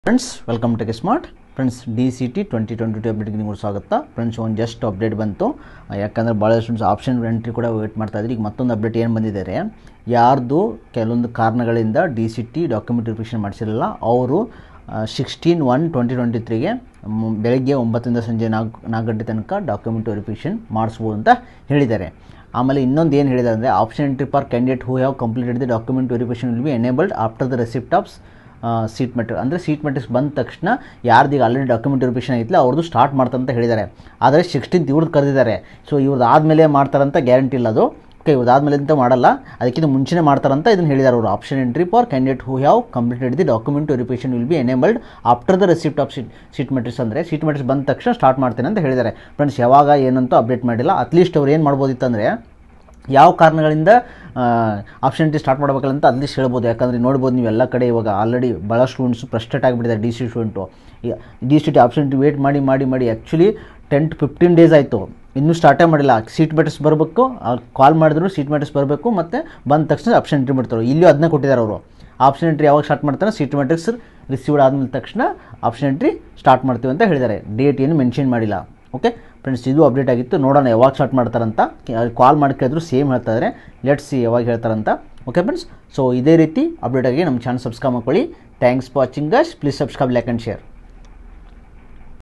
friends welcome to smart friends D C T twenty twenty two ಅಪ್ಡೇಟ್ಗೆ ನಿಮ್ಗೆ ಸ್ವಾಗತ friends ಒಂದು ಜಸ್ಟ್ ಅಪ್ಡೇಟ್ ಬಂತು ಆ, ಯಾಕಂದರೆ ಭಾಳ ಸ್ಟೂಡೆಂಟ್ಸ್ ಆಪ್ಷನ್ ಎಂಟ್ರಿ ಕೂಡ ವೇಟ್ ಮಾಡ್ತಾ ಇದ್ರು ಈಗ ಮತ್ತೊಂದು ಅಪ್ಡೇಟ್ ಏನು ಬಂದಿದ್ದಾರೆ ಯಾರ್ದು ಕೆಲವೊಂದು ಕಾರಣಗಳಿಂದ D C T document verification ಮಾಡಿಸಿರಲ್ಲ ಅವರು ಸಿಕ್ಸ್ಟೀನ್ ಒನ್ ಟ್ವೆಂಟಿ ಟ್ವೆಂಟಿ ತ್ರೀಗೆ ಬೆಳಗ್ಗೆ ಒಂಬತ್ತರಿಂದ ಸಂಜೆ ನಾಲ್ಕು ನಾಲ್ಕು ಗಂಟೆ ತನಕ ಡಾಕ್ಯುಮೆಂಟ್ ವೆರಿಫಿಕೇಷನ್ ಮಾಡಿಸ್ಬೋದು ಅಂತ ಹೇಳಿದ್ದಾರೆ ಆಮೇಲೆ ಇನ್ನೊಂದು ಏನು ಹೇಳಿದ್ದಾರೆ ಅಂದರೆ option entry for candidate who have completed the document verification will be enabled after the receipt of seat matrix ಅಂದರೆ ಸೀಟ್ ಮೆಟ್ರಿಕ್ಸ್ ಬಂದ ತಕ್ಷಣ ಯಾರ್ದು ಈಗ ಆಲ್ರೆಡಿ ಡಾಕ್ಯುಮೆಂಟ್ ವೆರಿಫಿಕೇಷನ್ ಐತಿಲ್ಲ ಅವ್ರದ್ದು ಸ್ಟಾರ್ಟ್ ಮಾಡ್ತಾರಂತ ಹೇಳಿದ್ದಾರೆ ಆದರೆ ಸಿಕ್ಸ್ಟೀನ್ತ್ ಇವ್ರದ್ದು ಕರೆದಿದ್ದಾರೆ ಸೊ ಇವ್ರದ್ದು ಆದಮೇಲೆ ಮಾಡ್ತಾರಂತ ಗ್ಯಾರಂಟಿ ಇಲ್ಲ ಅದು ಓಕೆ ಇವ್ರದ್ದು ಆದಮೇಲೆ ಅಂತ ಮಾಡಲ್ಲ ಅದಕ್ಕಿಂತ ಮುಂಚೆನೇ ಮಾಡ್ತಾರಂತ ಇದನ್ನು ಹೇಳಿದ್ದಾರೆ ಅವರು option entry for candidate who have completed the document verification will be enabled after the receipt of seat seat matrix ಅಂದರೆ ಸೀಟ್ ಮೆಟ್ರಿಕ್ಸ್ ಬಂದ ತಕ್ಷಣ ಸ್ಟಾರ್ಟ್ ಮಾಡ್ತೇನೆ ಅಂತ ಹೇಳಿದ್ದಾರೆ ಫ್ರೆಂಡ್ಸ್ ಯಾವಾಗ ಏನಂತೂ ಅಪ್ಡೇಟ್ ಮಾಡಿಲ್ಲ ಅಟ್ಲೀಸ್ಟ್ ಅವ್ರು ಏನು ಮಾಡ್ಬೋದಿತ್ತಂದರೆ ಯಾವ ಕಾರಣಗಳಿಂದ ಆಪ್ಷನ್ ಟಿ ಸ್ಟಾರ್ಟ್ ಮಾಡಬೇಕಲ್ಲ ಅಂತ ಅಟ್ಲೀಸ್ಟ್ ಹೇಳ್ಬೋದು ಯಾಕಂದರೆ ನೋಡ್ಬೋದು ನೀವು ಎಲ್ಲ ಕಡೆ ಇವಾಗ ಆಲ್ರೆಡಿ ಭಾಳ ಸ್ಟೂಡೆಂಟ್ಸು ಫ್ರಸ್ಟ್ರೇಟ್ ಆಗಿಬಿಟ್ಟಿದ್ದಾರೆ D C student D C T option T wait ಮಾಡಿ ಮಾಡಿ ಮಾಡಿ actually ten to fifteen days ಆಯಿತು ಇನ್ನೂ ಸ್ಟಾರ್ಟೇ ಮಾಡಿಲ್ಲ ಸೀಟ್ ಮೆಟರ್ಸ್ ಬರಬೇಕು ಕಾಲ್ ಮಾಡಿದ್ರು ಸೀಟ್ ಮೆಟರ್ಸ್ ಬರಬೇಕು ಮತ್ತು ಬಂದ ತಕ್ಷಣ ಆಪ್ಷನ್ ಎಂಟ್ರಿ ಮಾಡ್ತಾರೆ ಇಲ್ಲೂ ಅದನ್ನ ಕೊಟ್ಟಿದ್ದಾರೆ ಅವರು ಆಪ್ಷನ್ ಎಂಟ್ರಿ ಯಾವಾಗ ಸ್ಟಾರ್ಟ್ ಮಾಡ್ತಾರೆ ಸೀಟ್ ಮೆಟ್ರಿಕ್ಸ್ ರಿಸೀವ್ಡ್ ಆದಮೇಲೆ ತಕ್ಷಣ ಆಪ್ಷನ್ ಎಂಟ್ರಿ ಸ್ಟಾರ್ಟ್ ಮಾಡ್ತೀವಿ ಅಂತ ಹೇಳಿದ್ದಾರೆ ಡೇಟ್ ಏನು ಮೆನ್ಷನ್ ಮಾಡಿಲ್ಲ ಓಕೆ ಫ್ರೆಂಡ್ಸ್ ಇದು ಅಪ್ಡೇಟ್ ಆಗಿತ್ತು ನೋಡೋಣ ಯಾವಾಗ ಸ್ಟಾರ್ಟ್ ಮಾಡ್ತಾರಂತ ಕಾಲ್ ಮಾಡಿ ಕೇಳಿದ್ರು ಸೇಮ್ ಹೇಳ್ತಾ ಇದ್ದಾರೆ ಲೆಟ್ಸ್ ಸಿ ಯಾವಾಗ ಹೇಳ್ತಾರಂತ ಓಕೆ ಫ್ರೆಂಡ್ಸ್ ಸೊ ಇದೇ ರೀತಿ ಅಪ್ಡೇಟ್ ಆಗಿ ನಮ್ಮ ಚಾನಲ್ ಸಬ್ಸ್ಕ್ರೈಬ್ ಮಾಡ್ಕೊಳ್ಳಿ thanks for watching guys please subscribe like and share